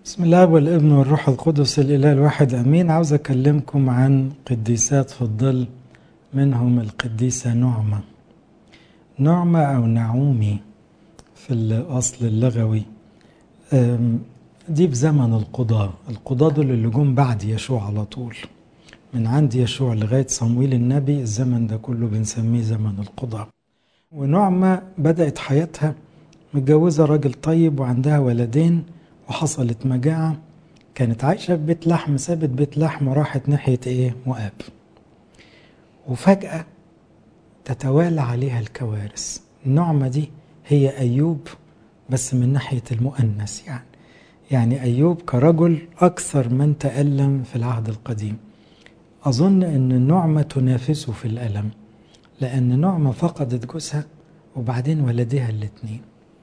بسم الله والابن والروح القدس الإله الواحد أمين عاوز أكلمكم عن قديسات في الظل منهم القديسة نعمة نعمة أو نعومي في الأصل اللغوي دي في زمن القضاة القضاة دول اللي جم بعد يشوع على طول من عند يشوع لغاية صمويل النبي الزمن ده كله بنسميه زمن القضاة ونعمة بدأت حياتها متجوزة راجل طيب وعندها ولدين وحصلت مجاعة كانت عايشة في بيت لحم سابت بيت لحم وراحت ناحية ايه مؤاب وفجأة تتوالى عليها الكوارث النعمة دي هي أيوب بس من ناحية المؤنث يعني يعني أيوب كرجل أكثر من تألم في العهد القديم أظن أن النعمة تنافسه في الألم لأن نعمة فقدت جوزها وبعدين ولدها الاتنين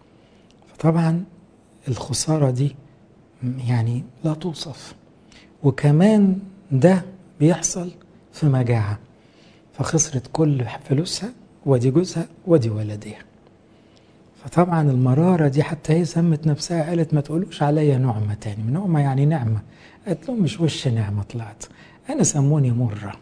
فطبعا الخسارة دي يعني لا توصف وكمان ده بيحصل في مجاعة فخسرت كل فلوسها ودي جوزها ودي ولدها فطبعا المرارة دي حتى هي سمت نفسها قالت ما تقولوش عليا نعمة تاني نعمة يعني نعمة قالت لهم مش وش نعمة طلعت أنا سموني مرة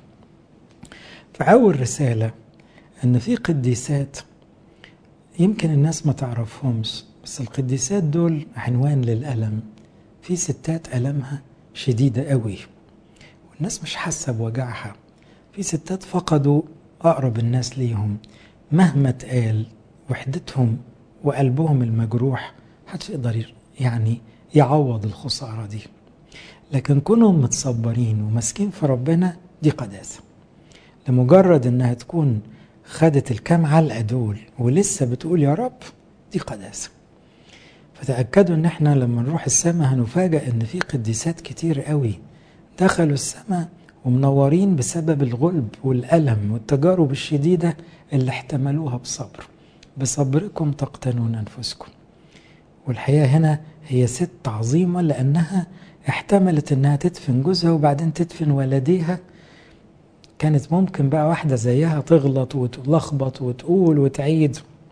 فأول رسالة أن في قديسات يمكن الناس ما تعرفهمش بس القديسات دول عنوان للألم في ستات ألمها شديدة قوي والناس مش حاسة بوجعها في ستات فقدوا أقرب الناس ليهم مهما اتقال وحدتهم وقلبهم المجروح محدش يقدر يعني يعوض الخسارة دي لكن كونهم متصبرين وماسكين في ربنا دي قداسة لمجرد انها تكون خدت الكام علقة دول ولسه بتقول يا رب دي قداسة فتأكدوا ان احنا لما نروح السماء هنفاجأ ان في قديسات كتير قوي دخلوا السماء ومنورين بسبب الغلب والألم والتجارب الشديدة اللي احتملوها بصبر بصبركم تقتنون أنفسكم والحقيقة هنا هي ست عظيمة لأنها احتملت انها تدفن جوزها وبعدين تدفن ولديها كانت ممكن بقى واحدة زيها تغلط وتلخبط وتقول وتعيد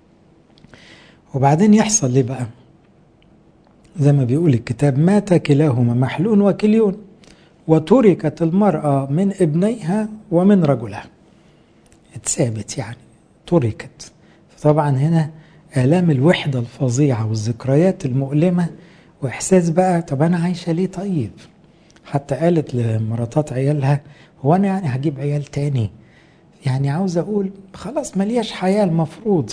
وبعدين يحصل ليه بقى زي ما بيقول الكتاب مات كلاهما محلول وكليون وتركت المرأة من ابنيها ومن رجلها اتثابت يعني تركت فطبعا هنا آلام الوحدة الفظيعة والذكريات المؤلمة وإحساس بقى طب أنا عايشة ليه طيب حتى قالت لمراتات عيالها هو أنا يعني هجيب عيال تاني يعني عاوز أقول خلاص ملياش حياة المفروض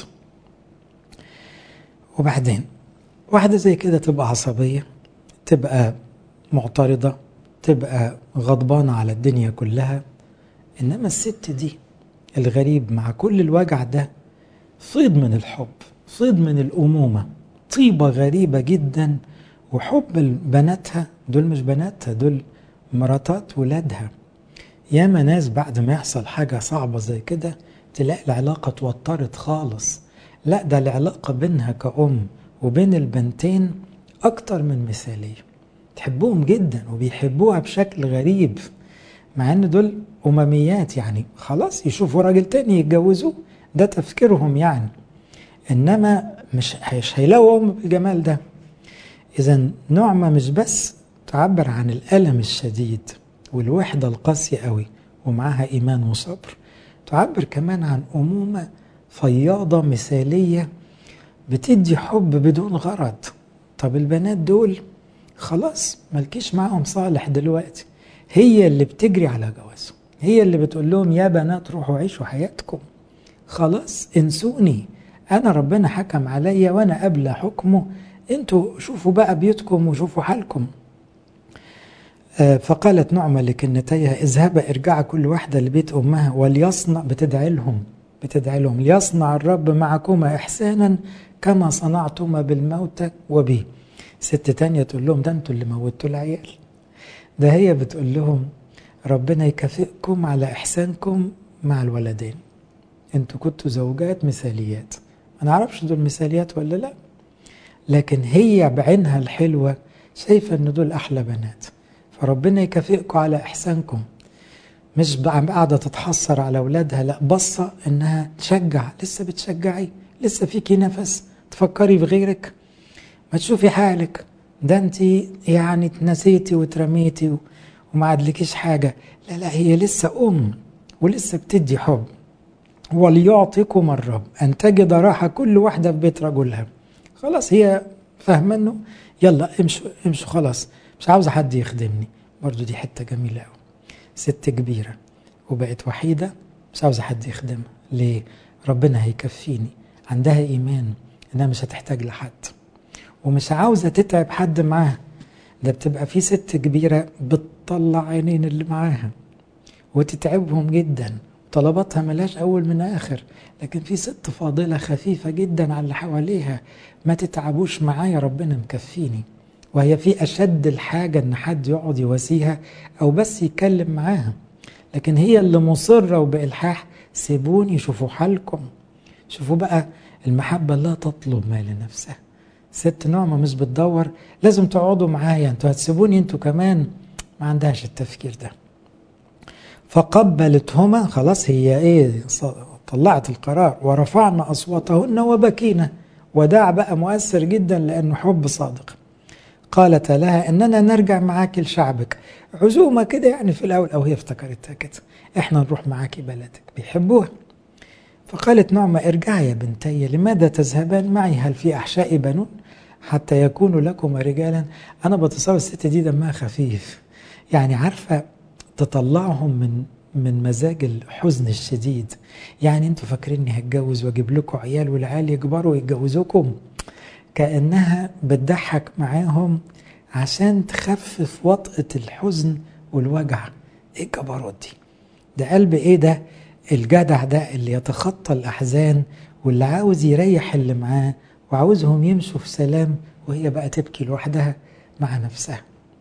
وبعدين واحدة زي كده تبقى عصبية تبقى معترضة تبقى غضبانة على الدنيا كلها إنما الست دي الغريب مع كل الوجع ده فيض من الحب فيض من الأمومة طيبة غريبة جدا وحب بناتها دول مش بناتها دول مراتات ولادها ياما ناس بعد ما يحصل حاجة صعبة زي كده تلاقي العلاقة توترت خالص لا ده العلاقة بينها كأم وبين البنتين أكتر من مثالية تحبوهم جدا وبيحبوها بشكل غريب مع ان دول أمميات يعني خلاص يشوفوا راجل تاني يتجوزوه ده تفكيرهم يعني انما مش مش هيلاقوا ام بالجمال ده اذا نعمه مش بس تعبر عن الالم الشديد والوحده القاسيه قوي ومعاها ايمان وصبر تعبر كمان عن امومه فياضه مثاليه بتدي حب بدون غرض طب البنات دول خلاص ملكيش معاهم صالح دلوقتي هي اللي بتجري على جوازهم هي اللي بتقول لهم يا بنات روحوا عيشوا حياتكم خلاص انسوني انا ربنا حكم عليا وانا قبل حكمه انتوا شوفوا بقى بيوتكم وشوفوا حالكم فقالت نعمة لكنتيها اذهبا ارجعا كل واحدة لبيت أمها وليصنع بتدعي لهم بتدعي لهم ليصنع الرب معكما إحسانا كما صنعتما بالموتى وبي ست تانية تقول لهم ده انتوا اللي موتوا العيال ده هي بتقول لهم ربنا يكافئكم على إحسانكم مع الولدين انتوا كنتوا زوجات مثاليات ما نعرفش دول مثاليات ولا لا لكن هي بعينها الحلوة شايفة ان دول أحلى بنات فربنا يكافئكم على إحسانكم مش قاعدة تتحسر على أولادها لا بصة إنها تشجع لسه بتشجعي لسه فيكي نفس تفكري في غيرك ما تشوفي حالك ده انت يعني اتنسيتي واترميتي وما عادلكيش حاجة لا لا هي لسه أم ولسه بتدي حب وليعطيكم الرب أن تجد راحة كل واحدة في بيت رجلها خلاص هي فاهمة انه يلا امشوا امشوا خلاص مش عاوزة حد يخدمني برضو دي حتة جميلة قوي ست كبيرة وبقت وحيدة مش عاوزة حد يخدمها ليه؟ ربنا هيكفيني عندها إيمان إنها مش هتحتاج لحد ومش عاوزة تتعب حد معاها ده بتبقى في ست كبيرة بتطلع عينين اللي معاها وتتعبهم جدا طلباتها ملاش أول من آخر لكن في ست فاضلة خفيفة جدا على اللي حواليها ما تتعبوش معايا ربنا مكفيني وهي في أشد الحاجة إن حد يقعد يواسيها أو بس يتكلم معاها لكن هي اللي مصرة وبإلحاح سيبوني شوفوا حالكم شوفوا بقى المحبة لا تطلب ما لنفسها ست نعمة مش بتدور لازم تقعدوا معايا انتوا هتسيبوني انتوا كمان ما عندهاش التفكير ده فقبلتهما خلاص هي ايه طلعت القرار ورفعنا اصواتهن وبكينا وداع بقى مؤثر جدا لانه حب صادق قالت لها اننا نرجع معاك لشعبك عزومه كده يعني في الاول او هي افتكرتها كده احنا نروح معاكي بلدك بيحبوها فقالت نعمة ارجعي يا بنتي لماذا تذهبان معي هل في أحشاء بنون حتى يكونوا لكم رجالا أنا بتصور الست دي دمها خفيف يعني عارفة تطلعهم من من مزاج الحزن الشديد يعني انتوا فاكريني هتجوز واجيب لكم عيال والعيال يكبروا ويتجوزوكم كانها بتضحك معاهم عشان تخفف وطأة الحزن والوجع ايه الجبروت دي ده قلب ايه ده الجدع ده اللي يتخطى الاحزان واللي عاوز يريح اللي معاه وعاوزهم يمشوا في سلام وهي بقى تبكي لوحدها مع نفسها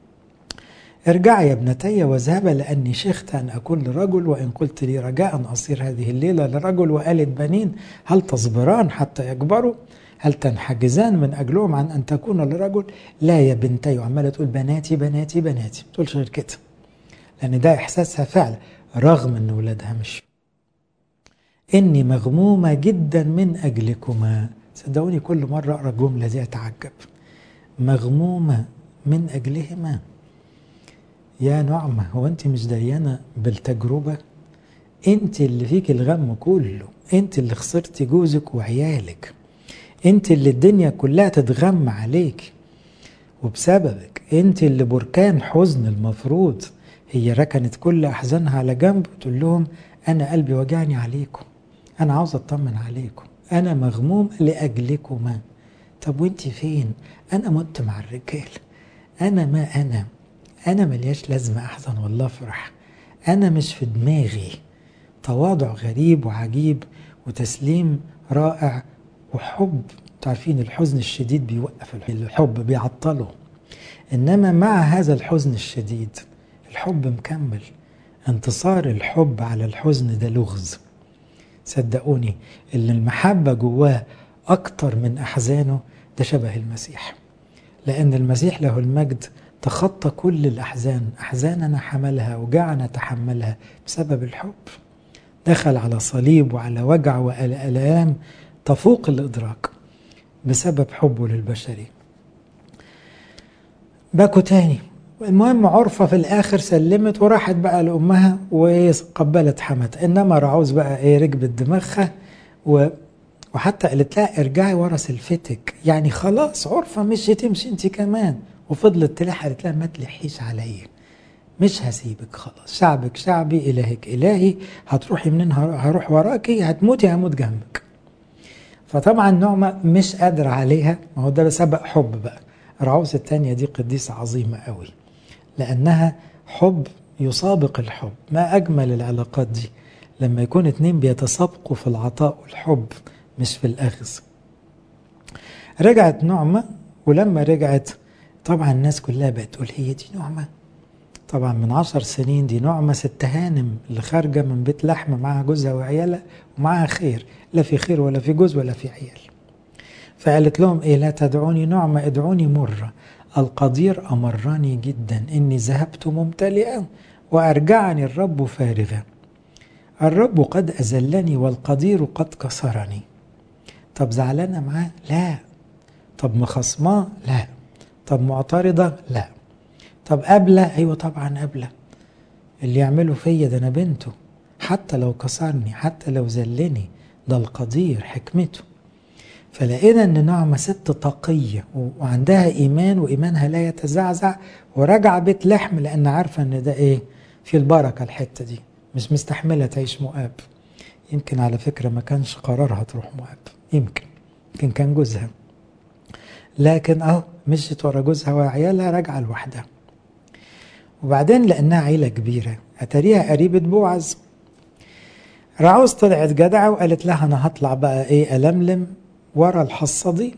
ارجعي يا ابنتي واذهبا لاني شخت ان اكون لرجل وان قلت لي رجاء اصير هذه الليله لرجل وقالت بنين هل تصبران حتى يكبروا؟ هل تنحجزان من اجلهم عن ان تكون لرجل؟ لا يا بنتي وعماله تقول بناتي بناتي بناتي ما تقولش غير كده لان ده احساسها فعلا رغم ان ولادها مش اني مغمومه جدا من اجلكما صدقوني كل مره اقرا الجمله دي اتعجب مغمومه من اجلهما يا نعمة هو أنت مش ديانة بالتجربة أنت اللي فيك الغم كله أنت اللي خسرتي جوزك وعيالك أنت اللي الدنيا كلها تتغم عليك وبسببك أنت اللي بركان حزن المفروض هي ركنت كل أحزانها على جنب وتقول لهم أنا قلبي وجعني عليكم أنا عاوز أطمن عليكم أنا مغموم لأجلكما طب وأنت فين أنا مت مع الرجال أنا ما أنا أنا ملياش لازمة أحزن والله أفرح أنا مش في دماغي تواضع غريب وعجيب وتسليم رائع وحب تعرفين الحزن الشديد بيوقف الحب بيعطله إنما مع هذا الحزن الشديد الحب مكمل انتصار الحب على الحزن ده لغز صدقوني اللي المحبة جواه أكتر من أحزانه ده شبه المسيح لأن المسيح له المجد تخطى كل الأحزان أحزاننا حملها وجعنا تحملها بسبب الحب دخل على صليب وعلى وجع وآلام تفوق الإدراك بسبب حبه للبشرية باكوا تاني المهم عرفة في الآخر سلمت وراحت بقى لأمها وقبلت حماتها إنما رعوز بقى إيه ركبت دماغها و وحتى قالت لها ارجعي ورا سلفتك يعني خلاص عرفة مش تمشي انت كمان وفضلت تلح قالت لها ما تلحيش عليا مش هسيبك خلاص شعبك شعبي إلهك إلهي هتروحي منين هروح وراكي هتموتي هموت جنبك فطبعا نعمة مش قادرة عليها ما هو ده سبق حب بقى رعوز التانية دي قديسة عظيمة قوي لأنها حب يسابق الحب ما أجمل العلاقات دي لما يكون اتنين بيتسابقوا في العطاء والحب مش في الأخذ رجعت نعمة ولما رجعت طبعا الناس كلها بقت تقول هي دي نعمة طبعا من عشر سنين دي نعمة ست هانم اللي خارجة من بيت لحم معاها جوزها وعيالها ومعاها خير لا في خير ولا في جوز ولا في عيال فقالت لهم ايه لا تدعوني نعمة ادعوني مرة القدير أمرني جدا إني ذهبت ممتلئا وأرجعني الرب فارغا الرب قد أذلني والقدير قد كسرني طب زعلانة معاه لا طب مخصماه لا طب معترضة لا طب قابلة أيوة طبعا قابلة اللي يعمله فيا ده أنا بنته حتى لو كسرني حتى لو ذلني ده القدير حكمته فلقينا ان نعمة ست تقية وعندها ايمان وايمانها لا يتزعزع وراجعة بيت لحم لان عارفة ان ده ايه في البركة الحتة دي مش مستحملة تعيش مؤاب يمكن على فكرة ما كانش قرارها تروح مؤاب يمكن يمكن كان جوزها لكن اهو مشيت ورا جوزها وعيالها راجعة لوحدها وبعدين لانها عيلة كبيرة اتاريها قريبة بوعز رعوز طلعت جدعة وقالت لها انا هطلع بقى ايه الملم ورا الحصة دي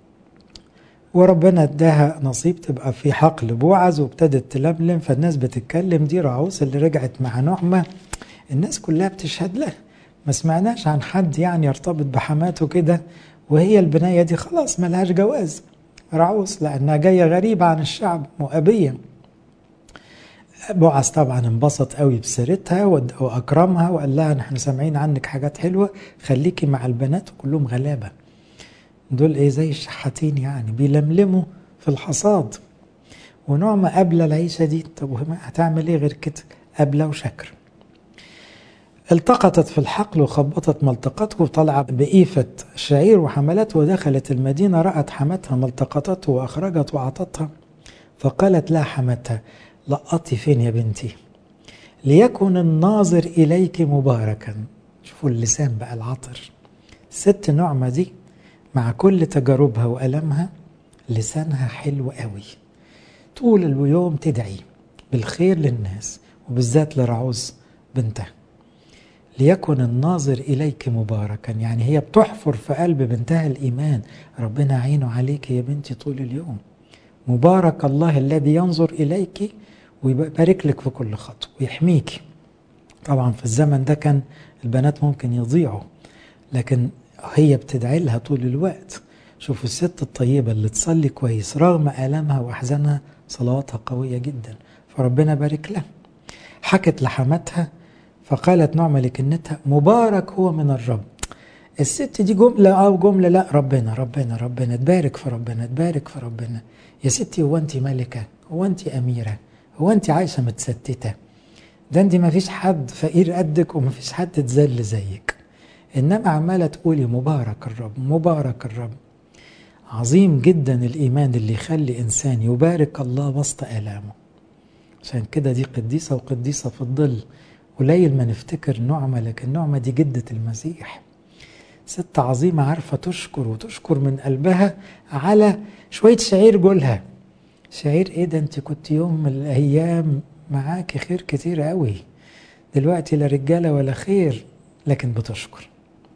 وربنا اداها نصيب تبقى في حقل بوعز وابتدت تلملم فالناس بتتكلم دي رعوس اللي رجعت مع نعمة الناس كلها بتشهد لها ما سمعناش عن حد يعني يرتبط بحماته كده وهي البناية دي خلاص ملهاش جواز رعوس لأنها جاية غريبة عن الشعب مؤبية بوعز طبعا انبسط قوي بسيرتها واكرمها وقال لها نحن سامعين عنك حاجات حلوه خليكي مع البنات وكلهم غلابه دول ايه زي الشحاتين يعني بيلملموا في الحصاد ونعمة قابلة العيشة دي طب هتعمل ايه غير كده قابلة وشكر التقطت في الحقل وخبطت ملتقته وطلع بإيفة شعير وحملته ودخلت المدينة رأت حمتها ملتقطته وأخرجت وأعطتها فقالت لها حمتها لقطي فين يا بنتي ليكن الناظر إليك مباركا شوفوا اللسان بقى العطر ست نعمة دي مع كل تجاربها وألمها لسانها حلو قوي طول اليوم تدعي بالخير للناس وبالذات لرعوز بنتها ليكن الناظر إليك مباركا يعني هي بتحفر في قلب بنتها الإيمان ربنا عينه عليك يا بنتي طول اليوم مبارك الله الذي ينظر إليك ويبارك لك في كل خطوة ويحميك طبعا في الزمن ده كان البنات ممكن يضيعوا لكن هي بتدعي لها طول الوقت شوفوا الست الطيبة اللي تصلي كويس رغم آلامها وأحزانها صلواتها قوية جدا فربنا بارك لها حكت لحماتها فقالت نعمة لكنتها مبارك هو من الرب الست دي جملة أو جملة لا ربنا ربنا ربنا تبارك في ربنا تبارك في ربنا يا ستي هو أنت ملكة هو أنت أميرة هو أنت عايشة متستتة ده أنت ما فيش حد فقير قدك وما فيش حد تذل زيك إنما عمالة تقولي مبارك الرب مبارك الرب عظيم جدا الإيمان اللي يخلي إنسان يبارك الله وسط آلامه عشان كده دي قديسة وقديسة في الظل قليل ما نفتكر نعمة لكن نعمة دي جدة المسيح ست عظيمة عارفة تشكر وتشكر من قلبها على شوية شعير جولها شعير ايه ده انت كنت يوم من الايام معاكي خير كتير قوي دلوقتي لا رجالة ولا خير لكن بتشكر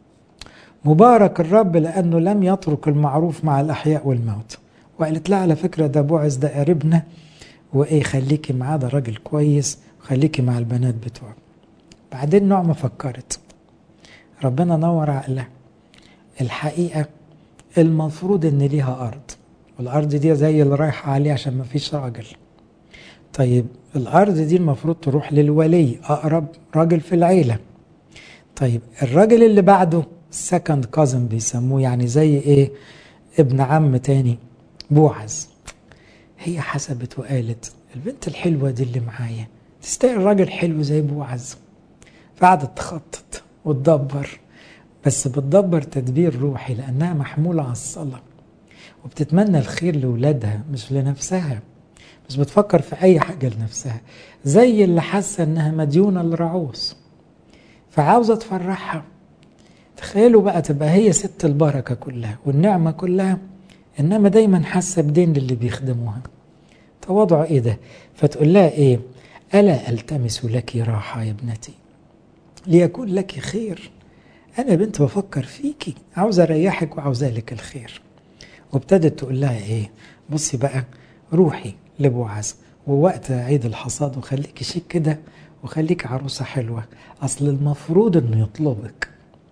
مبارك الرب لأنه لم يترك المعروف مع الأحياء والموت وقالت لها على فكرة ده بوعز ده قريبنا وإيه خليكي معاه ده راجل كويس وخليكي مع البنات بتوعه بعدين نعمة فكرت ربنا نور عقلها الحقيقة المفروض إن ليها أرض والأرض دي زي اللي رايحة عليه عشان ما فيش راجل طيب الأرض دي المفروض تروح للولي أقرب راجل في العيلة طيب الراجل اللي بعده سكند كازن بيسموه يعني زي ايه ابن عم تاني بوعز هي حسبت وقالت البنت الحلوة دي اللي معايا تستاهل راجل حلو زي بوعز فقعدت تخطط وتدبر بس بتدبر تدبير روحي لأنها محمولة على الصلاة وبتتمنى الخير لأولادها مش لنفسها مش بتفكر في أي حاجة لنفسها زي اللي حاسة إنها مديونة لرعوس فعاوزة تفرحها تخيلوا بقى تبقى هي ست البركة كلها والنعمة كلها إنما دايما حاسة بدين للي بيخدموها تواضع إيه ده فتقول لها إيه ألا ألتمس لك راحة يا ابنتي ليكون لك خير أنا بنت بفكر فيكي عاوزة أريحك وعاوزة لك الخير وابتدت تقول لها إيه بصي بقى روحي لبوعز ووقت عيد الحصاد وخليكي شيك كده وخليك عروسة حلوة أصل المفروض إنه يطلبك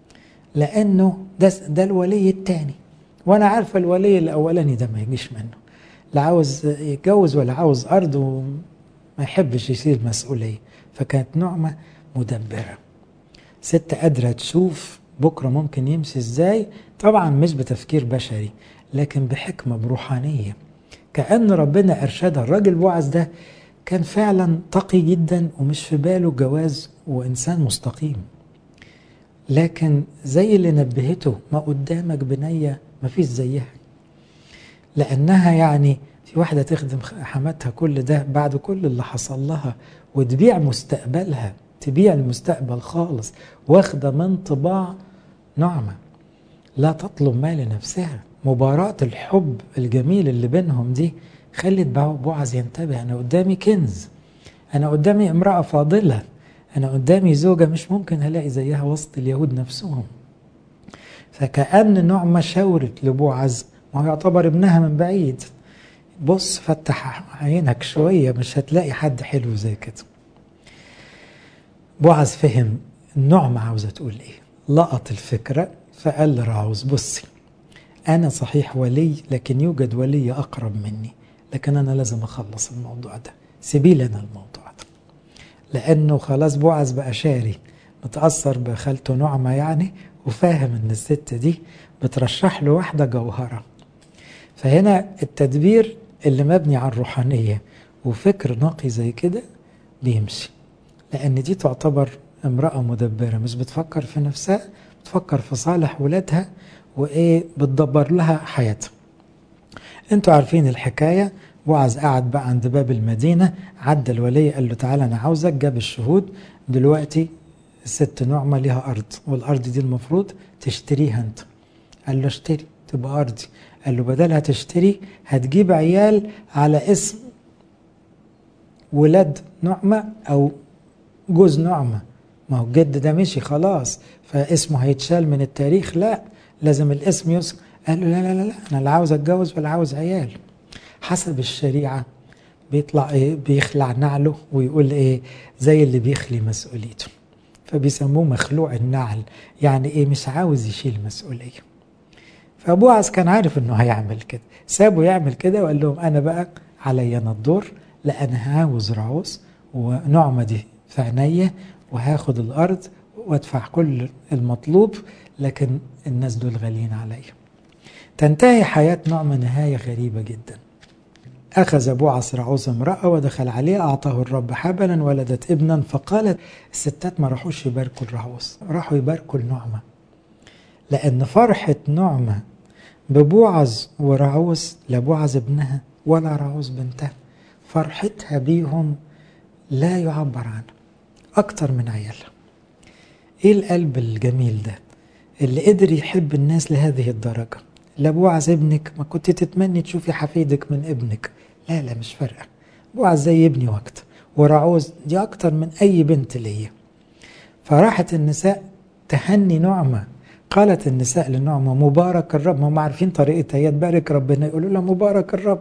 لأنه ده, ده الولي التاني وأنا عارفة الولي الأولاني ده ما يجيش منه لا عاوز يتجوز ولا عاوز أرض وما يحبش يشيل مسؤولية فكانت نعمة مدبرة ست قادرة تشوف بكرة ممكن يمشي ازاي طبعا مش بتفكير بشري لكن بحكمة بروحانية كأن ربنا أرشدها الراجل بوعز ده كان فعلا تقي جدا ومش في باله جواز وإنسان مستقيم لكن زي اللي نبهته ما قدامك بنية ما فيش زيها لأنها يعني في واحدة تخدم حماتها كل ده بعد كل اللي حصل لها وتبيع مستقبلها تبيع المستقبل خالص واخدة من طباع نعمة لا تطلب ما لنفسها مباراة الحب الجميل اللي بينهم دي خلت بوعز ينتبه أنا قدامي كنز أنا قدامي امرأة فاضلة أنا قدامي زوجة مش ممكن هلاقي زيها وسط اليهود نفسهم فكأن نعمة شاورت لبوعز ما هو يعتبر ابنها من بعيد بص فتح عينك شوية مش هتلاقي حد حلو زي كده بوعز فهم النعمة عاوزة تقول ايه لقط الفكرة فقال لراعوز بصي أنا صحيح ولي لكن يوجد ولي أقرب مني لكن أنا لازم أخلص الموضوع ده سيبي لنا الموضوع ده لأنه خلاص بوعز بقى شاري متأثر بخالته نعمة يعني وفاهم إن الست دي بترشح له واحدة جوهرة فهنا التدبير اللي مبني على الروحانية وفكر نقي زي كده بيمشي لأن دي تعتبر امرأة مدبرة مش بتفكر في نفسها بتفكر في صالح ولادها وإيه بتدبر لها حياتها انتوا عارفين الحكاية بوعز قعد بقى عند باب المدينة عدى الولي قال له تعالى أنا عاوزك جاب الشهود دلوقتي الست نعمة ليها أرض والأرض دي المفروض تشتريها أنت قال له اشتري تبقى أرضي قال له بدلها تشتري هتجيب عيال على اسم ولاد نعمة أو جوز نعمة ما هو الجد ده مشي خلاص فاسمه هيتشال من التاريخ لا لازم الاسم يذكر قال له لا لا لا انا لا عاوز اتجوز ولا عاوز عيال حسب الشريعه بيطلع ايه بيخلع نعله ويقول ايه زي اللي بيخلي مسؤوليته فبيسموه مخلوع النعل يعني ايه مش عاوز يشيل مسؤوليه فبوعز كان عارف انه هيعمل كده سابه يعمل كده وقال لهم انا بقى علي انا الدور لا انا عاوز رعوس ونعمه دي في عينيا وهاخد الارض وادفع كل المطلوب لكن الناس دول غاليين عليا تنتهي حياة نعمة نهاية غريبة جدا أخذ بوعز رعوز امرأة ودخل عليها أعطاه الرب حبلا ولدت ابنا فقالت الستات ما راحوش يباركوا الرعوز راحوا يباركوا النعمة لأن فرحة نعمة ببوعز ورعوز لا بوعز ابنها ولا رعوز بنتها فرحتها بيهم لا يعبر عنه أكتر من عيالها إيه القلب الجميل ده اللي قدر يحب الناس لهذه الدرجة لا بوعز ابنك ما كنت تتمني تشوفي حفيدك من ابنك لا لا مش فارقة بوعز زي ابني وقت ورعوز دي أكتر من أي بنت ليا فراحت النساء تهني نعمة قالت النساء للنعمة مبارك الرب ما هم عارفين طريقتها هي تبارك ربنا يقولوا لها مبارك الرب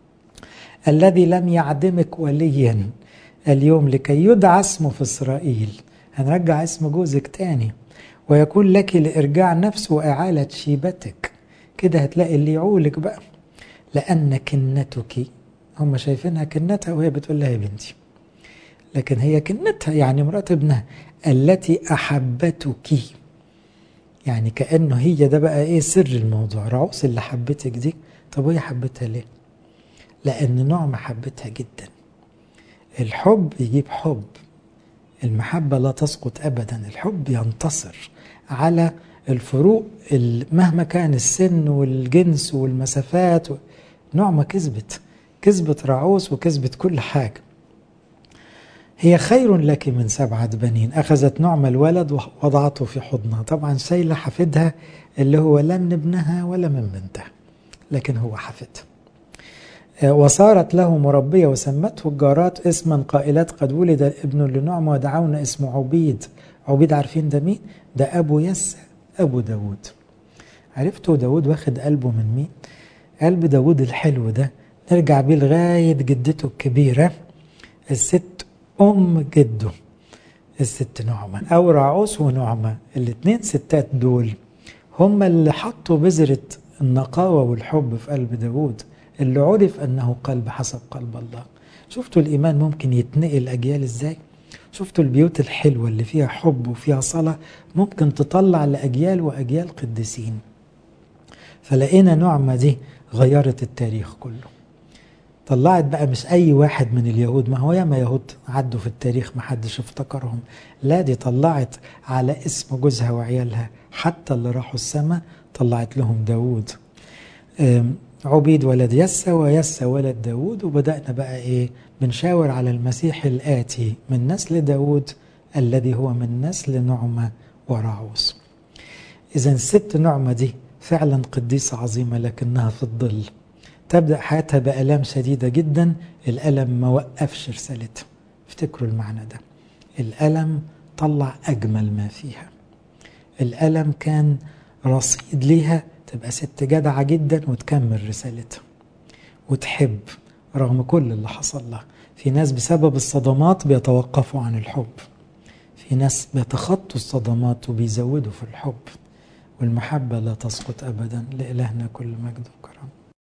الذي لم يعدمك وليا اليوم لكي يدعى اسمه في إسرائيل هنرجع اسم جوزك تاني ويكون لك لإرجاع نفس وإعالة شيبتك كده هتلاقي اللي يعولك بقى لأن كنتك هم شايفينها كنتها وهي بتقول لها يا بنتي لكن هي كنتها يعني مرات ابنها التي أحبتك يعني كأنه هي ده بقى إيه سر الموضوع رعوس اللي حبتك دي طب وهي حبتها ليه لأن نعمة حبتها جدا الحب يجيب حب المحبة لا تسقط أبدا الحب ينتصر على الفروق مهما كان السن والجنس والمسافات نعمة كذبت كذبت رعوس وكذبت كل حاجة هي خير لك من سبعة بنين أخذت نعمة الولد ووضعته في حضنها طبعا شايلة حفيدها اللي هو لا من ابنها ولا من بنتها لكن هو حفيدها وصارت له مربية وسمته الجارات اسما قائلات قد ولد ابن لنعمة ودعونا اسمه عبيد عبيد عارفين ده مين؟ ده أبو يسع أبو داود عرفتوا داود واخد قلبه من مين؟ قلب داود الحلو ده نرجع بيه لغاية جدته الكبيرة الست أم جده الست نعمة أو رعوس ونعمة الاتنين ستات دول هم اللي حطوا بذرة النقاوة والحب في قلب داود اللي عرف أنه قلب حسب قلب الله شفتوا الإيمان ممكن يتنقل أجيال إزاي شفتوا البيوت الحلوة اللي فيها حب وفيها صلاة ممكن تطلع لأجيال وأجيال قديسين فلقينا نعمة دي غيرت التاريخ كله طلعت بقى مش أي واحد من اليهود ما هو ياما يهود عدوا في التاريخ ما حدش افتكرهم لا دي طلعت على اسم جوزها وعيالها حتى اللي راحوا السماء طلعت لهم داود عبيد ولد يسى ويسى ولد داود وبدأنا بقى إيه بنشاور على المسيح الآتي من نسل داود الذي هو من نسل نعمة ورعوس إذا الست نعمة دي فعلا قديسة عظيمة لكنها في الظل تبدأ حياتها بآلام شديدة جدا الألم ما وقفش رسالتها افتكروا المعنى ده الألم طلع أجمل ما فيها الألم كان رصيد ليها تبقى ست جدعة جدا وتكمل رسالتها وتحب رغم كل اللي حصل لها في ناس بسبب الصدمات بيتوقفوا عن الحب في ناس بيتخطوا الصدمات وبيزودوا في الحب والمحبة لا تسقط أبدا لإلهنا كل مجد وكرم